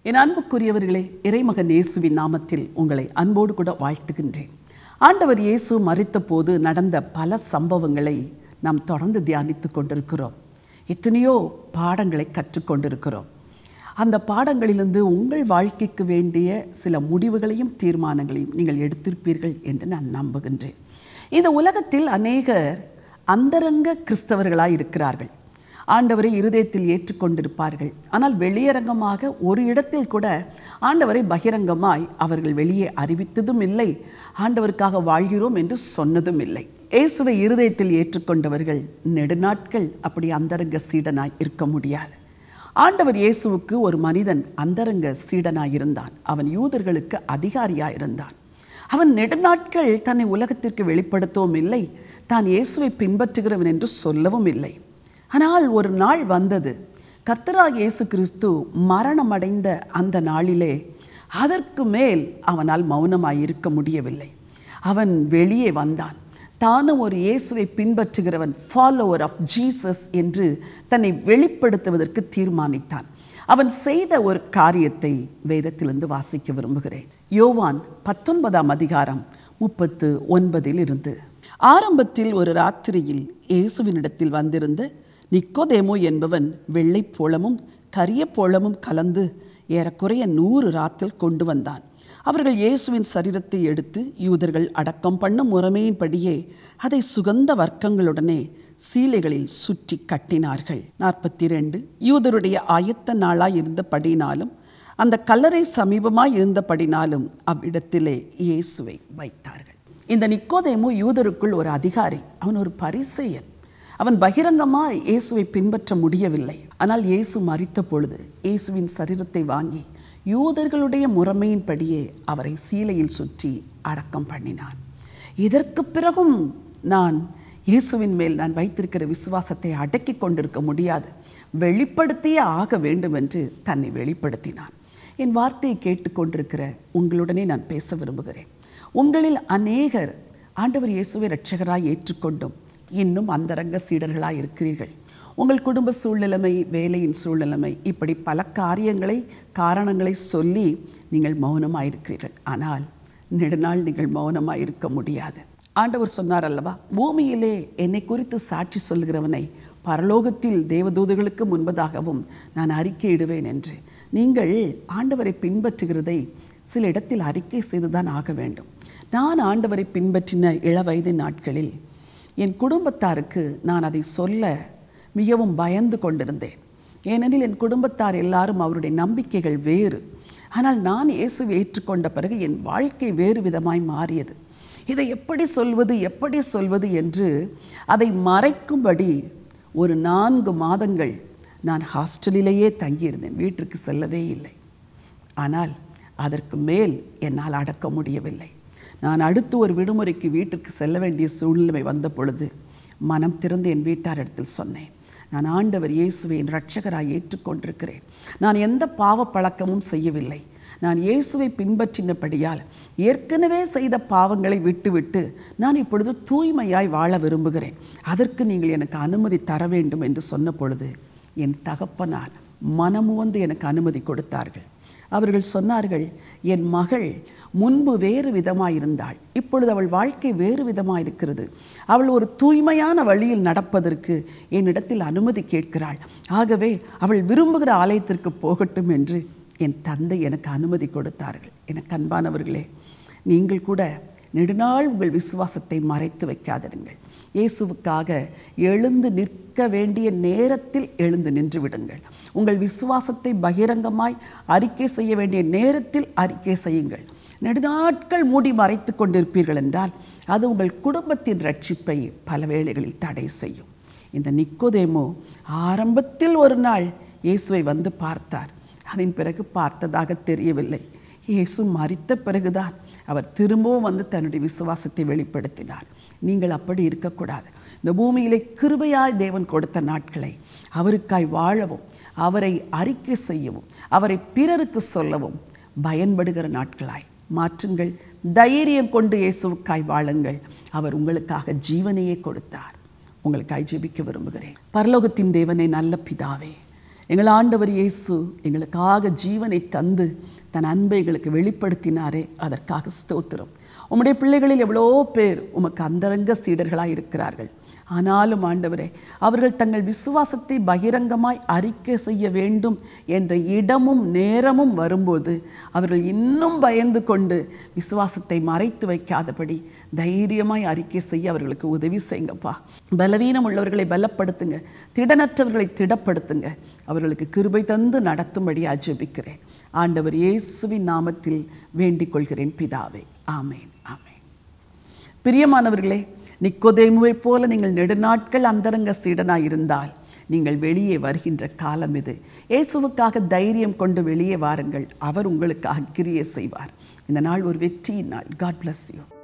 என் அன்புக்குரியவர்களே இறைமகன் இயேசுவின் நாமத்தில் உங்களை அன்போடு கூட வாழ்த்துகின்றேன் ஆண்டவர் இயேசு மறித்த போது நடந்த பல சம்பவங்களை நாம் தொடர்ந்து தியானித்து கொண்டிருக்கிறோம் எத்தனையோ பாடங்களை கற்றுக்கொண்டிருக்கிறோம் அந்த பாடங்களிலிருந்து உங்கள் வாழ்க்கைக்கு வேண்டிய சில முடிவுகளையும் தீர்மானங்களையும் நீங்கள் எடுத்திருப்பீர்கள் என்று நான் நம்புகின்றேன் இந்த உலகத்தில் அநேகர் அந்தரங்க கிறிஸ்தவர்களாய் இருக்கிறார்கள் ஆண்டவரை இருதயத்தில் ஏற்றுக்கொண்டிருப்பார்கள் ஆனால் வெளியரங்கமாக ஒரு இடத்தில் கூட ஆண்டவரை பகிரங்கமாய் அவர்கள் வெளியே அறிவித்ததும் இல்லை ஆண்டவருக்காக வாழ்கிறோம் என்று சொன்னதும் இல்லை இயேசுவை இருதயத்தில் ஏற்றுக்கொண்டவர்கள் நெடுநாட்கள் அப்படி அந்தரங்க சீடனாய் இருக்க முடியாது ஆண்டவர் இயேசுவுக்கு ஒரு மனிதன் அந்தரங்க சீடனாய் இருந்தான் அவன் யூதர்களுக்கு அதிகாரியாய் இருந்தான் அவன் நெடுநாட்கள் தன்னை உலகத்திற்கு வெளிப்படுத்தவும் இல்லை தான் இயேசுவை பின்பற்றுகிறவன் என்று சொல்லவும் இல்லை ஆனால் ஒரு நாள் வந்தது கர்த்தராக இயேசு கிறிஸ்து மரணமடைந்த அந்த நாளிலே அதற்கு மேல் அவனால் மௌனமாய் இருக்க முடியவில்லை அவன் வெளியே வந்தான் தானும் ஒரு இயேசுவை பின்பற்றுகிறவன் ஃபாலோவர் ஆஃப் ஜீசஸ் என்று தன்னை வெளிப்படுத்துவதற்கு தீர்மானித்தான் அவன் செய்த ஒரு காரியத்தை வேதத்திலிருந்து வாசிக்க விரும்புகிறேன் யோவான் பத்தொன்பதாம் அதிகாரம் முப்பத்து ஒன்பதில் இருந்து ஆரம்பத்தில் ஒரு ராத்திரியில் இயேசுவினிடத்தில் வந்திருந்த நிக்கோதேமோ என்பவன் வெள்ளைப் போளமும் கரிய போளமும் கலந்து ஏறக்குறைய நூறு ராத்தில் கொண்டு வந்தான் அவர்கள் இயேசுவின் சரீரத்தை எடுத்து யூதர்கள் அடக்கம் பண்ணும் முறைமையின்படியே அதை சுகந்த வர்க்கங்களுடனே சீலைகளில் சுற்றி கட்டினார்கள் நாற்பத்தி ரெண்டு யூதருடைய ஆயத்த நாளாய் இருந்தபடினாலும் அந்த கல்லறை சமீபமாய் இருந்தபடினாலும் அவ்விடத்திலே இயேசுவை வைத்தார்கள் இந்த நிக்கோதேமு யூதருக்குள் ஒரு அதிகாரி அவன் ஒரு பரிசெயன் அவன் பகிரங்கமாய் இயேசுவை பின்பற்ற முடியவில்லை ஆனால் இயேசு மறித்த பொழுது இயேசுவின் சரீரத்தை வாங்கி யூதர்களுடைய முறைமையின்படியே அவரை சீலையில் சுற்றி அடக்கம் பண்ணினான் இதற்கு பிறகும் நான் இயேசுவின் மேல் நான் வைத்திருக்கிற விசுவாசத்தை அடக்கி கொண்டிருக்க முடியாது வெளிப்படுத்தியே ஆக வேண்டும் என்று தன்னை வெளிப்படுத்தினான் என் வார்த்தையை கேட்டுக்கொண்டிருக்கிற உங்களுடனே நான் பேச விரும்புகிறேன் உங்களில் அநேகர் ஆண்டவர் இயேசுவை இரட்சகராய் ஏற்றுக்கொண்டும் இன்னும் அந்தரங்க சீடர்களாய் இருக்கிறீர்கள் உங்கள் குடும்ப சூழ்நிலைமை வேலையின் சூழ்நிலைமை இப்படி பல காரியங்களை காரணங்களை சொல்லி நீங்கள் மௌனமாயிருக்கிறீர்கள் ஆனால் நெடுநாள் நீங்கள் மௌனமாக இருக்க முடியாது ஆண்டவர் சொன்னார் அல்லவா பூமியிலே என்னை குறித்து சாட்சி சொல்கிறவனை பரலோகத்தில் தேவதூதர்களுக்கு முன்பதாகவும் நான் அறிக்கையிடுவேன் என்று நீங்கள் ஆண்டவரை பின்பற்றுகிறதை சில இடத்தில் அறிக்கை செய்துதான் ஆக வேண்டும் நான் ஆண்டவரை பின்பற்றின இளவயது நாட்களில் என் குடும்பத்தாருக்கு நான் அதை சொல்ல மிகவும் பயந்து கொண்டிருந்தேன் ஏனெனில் என் குடும்பத்தார் எல்லாரும் அவருடைய நம்பிக்கைகள் வேறு ஆனால் நான் இயேசுவை ஏற்றுக்கொண்ட பிறகு என் வாழ்க்கை வேறு விதமாய் மாறியது இதை எப்படி சொல்வது எப்படி சொல்வது என்று அதை மறைக்கும்படி ஒரு நான்கு மாதங்கள் நான் ஹாஸ்டலிலேயே தங்கியிருந்தேன் வீட்டிற்கு செல்லவே இல்லை ஆனால் அதற்கு மேல் என்னால் அடக்க முடியவில்லை நான் அடுத்து ஒரு விடுமுறைக்கு வீட்டிற்கு செல்ல வேண்டிய சூழ்நிலை வந்த பொழுது மனம் திறந்து என் வீட்டாரிடத்தில் சொன்னேன் நான் ஆண்டவர் இயேசுவை என் ரட்சகராய் ஏற்றுக்கொண்டிருக்கிறேன் நான் எந்த பாவ பழக்கமும் செய்யவில்லை நான் இயேசுவை பின்பற்றினபடியால் ஏற்கனவே செய்த பாவங்களை விட்டுவிட்டு நான் இப்பொழுது தூய்மையாய் வாழ விரும்புகிறேன் அதற்கு நீங்கள் எனக்கு அனுமதி தர வேண்டும் என்று சொன்ன பொழுது என் தகப்பனார் மனமுவந்து எனக்கு அனுமதி கொடுத்தார்கள் அவர்கள் சொன்னார்கள் என் மகள் முன்பு வேறு விதமாயிருந்தாள் இப்பொழுது அவள் வாழ்க்கை வேறு விதமாயிருக்கிறது அவள் ஒரு தூய்மையான வழியில் நடப்பதற்கு என்னிடத்தில் அனுமதி கேட்கிறாள் ஆகவே அவள் விரும்புகிற ஆலயத்திற்கு போகட்டும் என்று என் தந்தை எனக்கு அனுமதி கொடுத்தார்கள் எனக்கு அன்பானவர்களே நீங்கள் கூட நெடுநாள் உங்கள் விசுவாசத்தை மறைத்து வைக்காதிருங்கள் இயேசுவுக்காக எழுந்து நிற்க வேண்டிய நேரத்தில் எழுந்து நின்று விடுங்கள் உங்கள் விசுவாசத்தை பகிரங்கமாய் அறிக்கை செய்ய வேண்டிய நேரத்தில் அறிக்கை செய்யுங்கள் நெடுநாட்கள் மூடி மறைத்து கொண்டிருப்பீர்கள் என்றால் அது உங்கள் குடும்பத்தின் ரட்சிப்பை பல வேளைகளில் தடை செய்யும் இந்த நிக்கோதேமோ ஆரம்பத்தில் ஒரு நாள் இயேசுவை வந்து பார்த்தார் அதன் பிறகு பார்த்ததாக தெரியவில்லை இயேசு மறித்த பிறகுதான் அவர் திரும்பவும் வந்து தன்னுடைய விசுவாசத்தை வெளிப்படுத்தினார் நீங்கள் அப்படி இருக்கக்கூடாது இந்த பூமியிலே கிருபையாய் தேவன் கொடுத்த நாட்களை அவருக்காய் வாழவும் அவரை அறிக்கை செய்யவும் அவரை பிறருக்கு சொல்லவும் பயன்படுகிற நாட்களாய் மாற்றுங்கள் தைரியம் கொண்டு இயேசுவுக்காய் வாழுங்கள் அவர் உங்களுக்காக ஜீவனையே கொடுத்தார் உங்களுக்காய் ஜெபிக்க விரும்புகிறேன் பரலோகத்தின் தேவனே நல்ல பிதாவே எங்கள் ஆண்டவர் இயேசு எங்களுக்காக ஜீவனை தந்து தன் அன்பை எங்களுக்கு வெளிப்படுத்தினாரே அதற்காக ஸ்தோத்திரம் உம்முடைய பிள்ளைகளில் எவ்வளோ பேர் உமக்கு அந்தரங்க சீடர்களாக இருக்கிறார்கள் ஆனாலும் ஆண்டவரே அவர்கள் தங்கள் விசுவாசத்தை பகிரங்கமாய் அறிக்கை செய்ய வேண்டும் என்ற இடமும் நேரமும் வரும்போது அவர்கள் இன்னும் பயந்து கொண்டு விசுவாசத்தை மறைத்து வைக்காதபடி தைரியமாய் அறிக்கை செய்ய அவர்களுக்கு உதவி செய்யுங்கப்பா பலவீனம் உள்ளவர்களை பலப்படுத்துங்க திடனற்றவர்களை திடப்படுத்துங்க அவர்களுக்கு கிருபை தந்து நடத்தும்படி ஜெபிக்கிறேன் ஆண்டவர் இயேசுவின் நாமத்தில் வேண்டிக் கொள்கிறேன் பிதாவே ஆமேன் ஆமேன் பிரியமானவர்களே நிக்கோதேமுவைப் போல நீங்கள் நெடுநாட்கள் அந்தரங்க சீடனாய் இருந்தால் நீங்கள் வெளியே வருகின்ற காலம் இது இயேசுவுக்காக தைரியம் கொண்டு வெளியே வாருங்கள் அவர் உங்களுக்காக கிரியை செய்வார் இந்த நாள் ஒரு வெற்றியின் நாள் காட் bless யூ